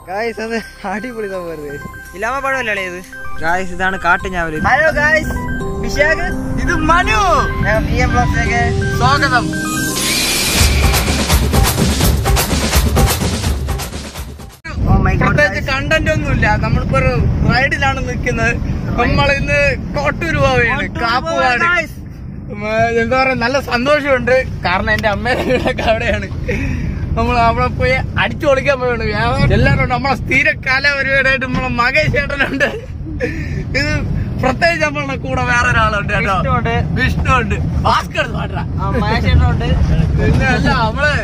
Guys അത് അടിപൊളി സംഭവം ഇല്ലാമ പഴമല്ലേ ഇത് ഗായ്സ് ഇതാണ് കാട്ടുഞാവല് ഹലോ ഗായ്സ് വിശാഖ് ഇത് മനു പി എം ബ്ലോഗ്സിലേക്ക് സ്വാഗതം ഓ മൈ പ്രത്യേകിച്ച് കണ്ടന്റ് ഒന്നുമില്ല നമ്മളിപ്പോ ഒരു റൈഡിലാണ് നിൽക്കുന്നത് നമ്മൾ ഇന്ന് കോട്ടൂർ പോവുകയാണ് കാപ്പുകാട് ഉം, എന്താ പറയാ നല്ല സന്തോഷമുണ്ട് കാരണം എന്റെ അമ്മയുടെ വീടൊക്കെ അവിടെയാണ് നമ്മൾ അവിടെ പോയി അടിച്ചു പൊളിക്കാൻ പോവാണ് വ്യാപാരം എല്ലാവരും ഉണ്ട്. നമ്മളെ സ്ഥിര കലാപരിപാടിയായിട്ട് നമ്മളെ മകേഷ് ചേട്ടനുണ്ട് ഇത് പ്രത്യേകിച്ച് നമ്മളുടെ കൂടെ വേറെ ഒരാളുണ്ട് കേട്ടോ വിഷ്ണുണ്ട്. വിഷ്ണു ഉണ്ട് ഭാസ്കർ പാട്ടാ മഹേഷേട്ടനുണ്ട് പിന്നെ അല്ല നമ്മള്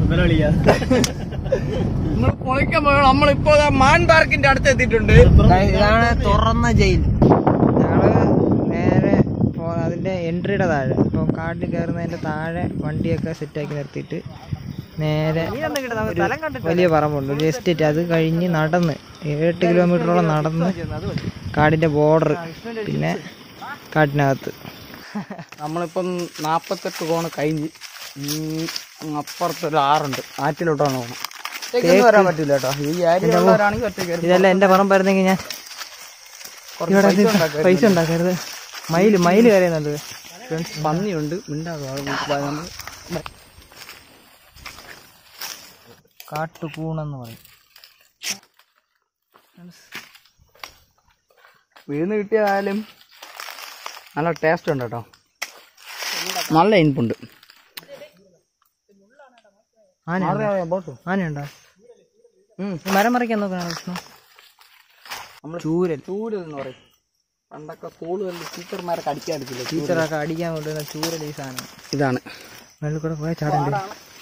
നമ്മൾ പൊളിക്കാൻ പോയ നമ്മളിപ്പോ ദാ മാൻ പാർക്കിന്റെ അടുത്ത് എത്തിയിട്ടുണ്ട് ഇതാണ് തുറന്ന ജയിൽ ഞങ്ങള് നേരെ പോ- അതിന്റെ എൻട്രിയുടെ താഴെ ഇപ്പം കാട്ടിൽ കയറുന്നതിന്റെ താഴെ വണ്ടിയൊക്കെ സെറ്റാക്കി നിർത്തിയിട്ട് നേരെ ഒരു വലിയ പറമ്പുണ്ട് ഒരു എസ്റ്റേറ്റ് അത് കഴിഞ്ഞ് നടന്ന് എട്ട് കിലോമീറ്ററോളം നടന്ന് കാടിന്റെ ബോർഡർ പിന്നെ കാട്ടിനകത്ത് നമ്മളിപ്പം നാപ്പത്തെട്ട് കോണ് കഴിഞ്ഞ് ഇനി അങ്ങ് അപ്പുറത്തൊരു ആറുണ്ട് ആറ്റിലോട്ടാണ് പോകണം ഒറ്റയ്ക്കൊന്നും വരാൻ പറ്റില്ല കേട്ടോ ഈ ഏരിയയിലുള്ളവരാണെങ്കിൽ ഒറ്റയ്ക്ക് വരും. ഇതെല്ലാം എന്റെ പറമ്പായിരുന്നെങ്കിൽ ഞാൻ കുറച്ച് ഇവിടെ പൈസ ഇത് ഉണ്ടാക്കാം. പൈസ ഉണ്ടാക്കരുത് മയില് മയില് കരയുന്നുണ്ട് ഫ്രണ്ട്സ് പന്നിയുണ്ട് മിണ്ടാകും അത് നമ്മൾ കാട്ടുകൂണെന്ന് പറയും വീണ് കിട്ടിയാലും നല്ല ടേസ്റ്റ് ഉണ്ട് കേട്ടോ നല്ല ഇനിപ്പുണ്ട് ആനയുണ്ടോ ആനയുണ്ടോ ഈ മരം മറിക്കാൻ നോക്കണം വിഷ്ണു നമ്മൾ ചൂരൽ ചൂട് എന്ന് പറയും പണ്ടൊക്കെ സ്കൂളുകളിൽ ടീച്ചർമാരൊക്കെ അടിക്കാൻ എടുക്കില്ല ടീച്ചറൊക്കെ അടിക്കാൻ കൊണ്ടുവന്ന ചൂരൽ ഈ സാധനം ഇതാണ് മേളിൽ കൂടെ പോയാൽ ചാടണ്ടേ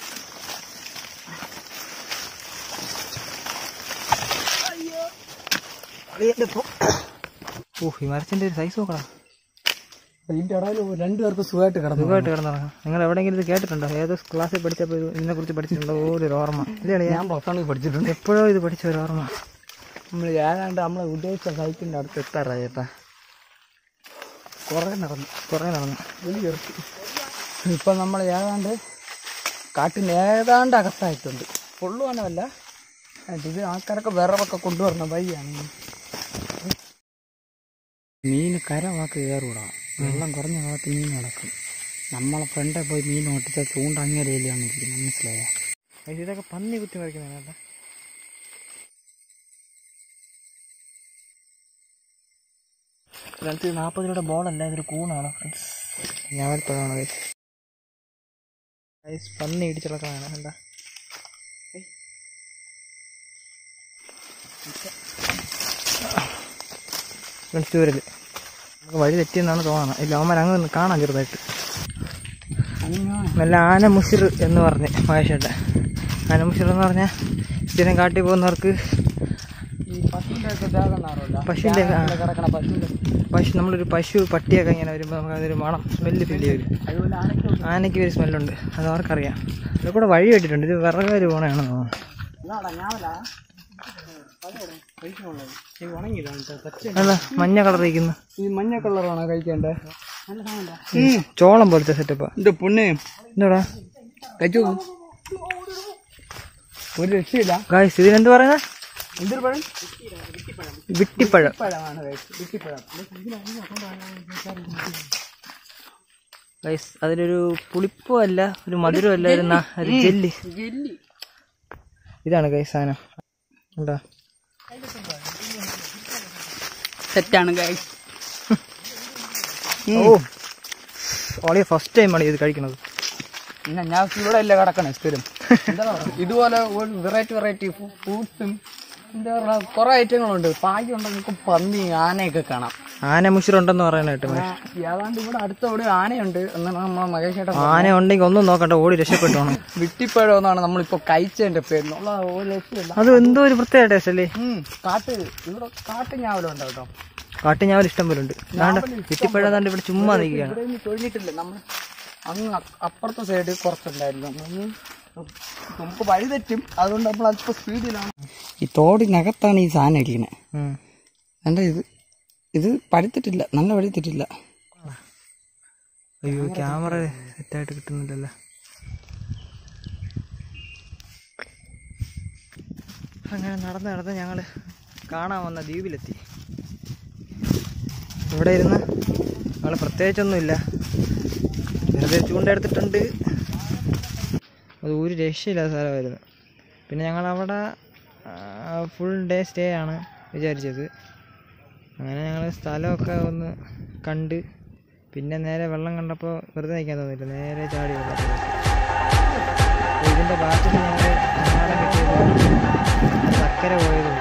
ഓ ഈ മരത്തിന്റെ ഒരു സൈസ് നോക്കണം ഇതിന്റെ ഇടയിൽ രണ്ടുപേർക്ക് സുഖമായിട്ട് കിടന്നു സുഖമായിട്ട് കിടന്നിറങ്ങാം നിങ്ങൾ എവിടെയെങ്കിലും ഇത് കേട്ടിട്ടുണ്ടോ ഏതോ ക്ലാസ്സിൽ പഠിച്ചപ്പോൾ ഇത് ഇതിനെ കുറിച്ച് പഠിച്ചിട്ടുണ്ടോ ഒരു ഓർമ്മ ഇല്ലേ അളിയാ? ഞാൻ പ്ലസ് വണ്ണിൽ പഠിച്ചിട്ടുണ്ട് എപ്പോഴോ ഇത് പഠിച്ച ഒരു ഓർമ്മ നമ്മൾ ഏതാണ്ട് നമ്മളെ ഉദ്ദേശിച്ച സൈറ്റിന്റെ അടുത്ത് എത്താറാ ചേട്ടാ കുറെ നടന്നു കുറേ നടന്നു ഇപ്പൊ നമ്മൾ ഏതാണ്ട് കാട്ടിന് ഏതാണ്ട് അകത്തായിട്ടുണ്ട് ഫുള്ളുവാനല്ല ഇത് ആൾക്കാരൊക്കെ വിറവൊക്കെ കൊണ്ടുവരണം വഴിയാണ് മീൻ കര വാക്ക് കയറൂടാ വെള്ളം കുറഞ്ഞ ഭാഗത്ത് മീൻ നടക്കും നമ്മളെ ഫ്രണ്ടെ പോയി മീൻ ഓട്ടിച്ച ചൂണ്ട അങ്ങനെയാണ് ഇരിക്കുന്നത് മനസ്സിലായോ ഇതൊക്കെ പന്നി കുത്തി മറിക്കുന്നതാണ് ഫ്രണ്ട്സ് നാൽപ്പത് രൂപയുടെ ബോളല്ല ഇതൊരു കൂണാണ് ഞാവൽപ്പഴമാണ് ഗൈസ് പന്നി ഇടിച്ചിളക്കാണ് എന്താ ഫ്രണ്ട്സ് ചൂരല് നമുക്ക് വഴി തെറ്റിയെന്നാണ് തോന്നുന്നത് ഇല്ല അവന്മാർ അങ്ങ് നിന്ന് കാണാൻ ചെറുതായിട്ട് നല്ല ആനമുഷിർ എന്ന് പറഞ്ഞ് മഹേഷേട്ടൻ ആനമുഷിർ എന്ന് പറഞ്ഞാൽ സ്ഥിരം കാട്ടിൽ പോകുന്നവർക്ക് ഈ പശുവിന്റെ ഒക്കെ ദേഹം നാറല്ല പശുവിന്റെ ആ. കിടക്കണ പശുവിന്റെ പശു നമ്മളൊരു പശു പട്ടിയൊക്കെ ഇങ്ങനെ വരുമ്പോൾ നമുക്ക് അതൊരു മണം സ്മെല്ല് ഫീൽ ചെയ്യും അതുപോലെ ആനയ്ക്ക് ആനയ്ക്ക് ഒരു സ്മെല്ലുണ്ട് അത് അവർക്കറിയാം ഇതിൽ കൂടെ വഴി വെട്ടിട്ടുണ്ട് ഇത് വിറകാര് പോകണമെന്ന് തോന്നുന്നു ഇതാടാ ഞാവല ഈ ഉണങ്ങിയതാണ് ട്ടോ, പച്ച അല്ല മഞ്ഞ കളർ ഇരിക്കുന്നു ഈ മഞ്ഞ കളറാണോ കഴിക്കേണ്ടേ ചോളം പോലത്തെ സെറ്റപ്പാ എന്റെ പൊണ്ണേ എന്താടാ കഴിച്ചു ഒരു രക്ഷയില്ല ഗായ്സ് ഇതിനെന്ത് പറയുന്നത് എന്തൊരു പഴം വിട്ടിപ്പഴം പഴമാണ് വിട്ടിപ്പഴം ഗൈസ് അതിലൊരു പുളിപ്പോ അല്ല ഒരു മധുരം അല്ല ഒരു ന- ഒരു ജെല്ലി ജെല്ലി ഇതാണ് ഗൈസ് സാധനം എന്താ സെറ്റാണ് ഗൈസ് ഓ ഓളിയ ഫസ്റ്റ് ടൈമാണ് ഇത് കഴിക്കണത് പിന്നെ ഞാൻ ഇവിടെ അല്ലേ കിടക്കണേ സ്ഥിരം എന്താ പറയുക ഇതുപോലെ വെറൈറ്റി വെറൈറ്റി ഫ്രൂട്ട്സും എന്താ പറയുക കുറെ ഐറ്റങ്ങളുണ്ട് പായി ഉണ്ടെങ്കിൽ പന്നി ആനയൊക്കെ കാണാം ആന മുഷിറുണ്ടെന്ന് പറയാനായിട്ട് ആ, ഏതാണ്ട് ഇവിടെ അടുത്ത ഇവിടെ ആനയുണ്ട് എന്നാണ് നമ്മളെ മഹേഷ് ചേട്ടൻ ആന ഉണ്ടെങ്കിൽ ഒന്നും നോക്കണ്ട ഓടി രക്ഷപ്പെട്ടോണം വിട്ടിപ്പഴം എന്നാണ് നമ്മളിപ്പോ കഴിച്ചതിന്റെ പേര് ഉള്ള ഒരു രക്ഷയില്ല അത് എന്തോ ഒരു പ്രത്യേക ടേസ്റ്റ് അല്ലേ ഉം, കാട്ട് ഇവിടെ കാട്ട് ഞാവലും ഉണ്ട് കേട്ടോ കാട്ടുഞാവൽ ഇഷ്ടം പോലെ ഉണ്ട് അതാണ്ട് വിട്ടിപ്പഴം ഏതാണ്ട് ഇവിടെ ചുമ്മാ നിൽക്കുകയാണ് ഇവിടെ ഒന്നും തൊഴിഞ്ഞിട്ടില്ല നമ്മൾ അങ്ങ് അ- അപ്പുറത്തെ സൈഡ് കുറച്ചുണ്ടായിരുന്നു അങ്ങ് നമുക്ക് വഴി തെറ്റും അതുകൊണ്ട് നമ്മൾ അല്പം സ്പീഡിലാണ് ഈ തോടിനകത്താണ് ഈ സാധനം ഇരിക്കുന്നത് ഉം. എൻ്റെ ഇത് ഇത് പഴുത്തിട്ടില്ല നല്ല പഴുത്തിട്ടില്ല അയ്യോ ക്യാമറ സെറ്റായിട്ട് കിട്ടുന്നില്ലല്ലോ അങ്ങനെ നടന്ന് നടന്ന് ഞങ്ങൾ കാണാൻ വന്ന ദ്വീപിലെത്തി ഇവിടെ ഇരുന്ന് ഞങ്ങൾ പ്രത്യേകിച്ചൊന്നുമില്ല വെറുതെ ചൂണ്ടെടുത്തിട്ടുണ്ട് അത് ഒരു രക്ഷയില്ലാത്ത സ്ഥലമായിരുന്നു പിന്നെ ഞങ്ങൾ അവിടെ ഫുൾ ഡേ സ്റ്റേ ആണ് വിചാരിച്ചത് അങ്ങനെ ഞങ്ങൾ സ്ഥലമൊക്കെ ഒന്ന് കണ്ട് പിന്നെ നേരെ വെള്ളം കണ്ടപ്പോൾ വെറുതെ നിൽക്കാൻ തോന്നിയില്ല നേരെ ചാടി വെള്ളത്തിലേക്ക് അപ്പോൾ ഇതിൻ്റെ ബാക്കിൽ ഞങ്ങൾ അന്നാടം കിട്ടിയത് അക്കരെ പോയത്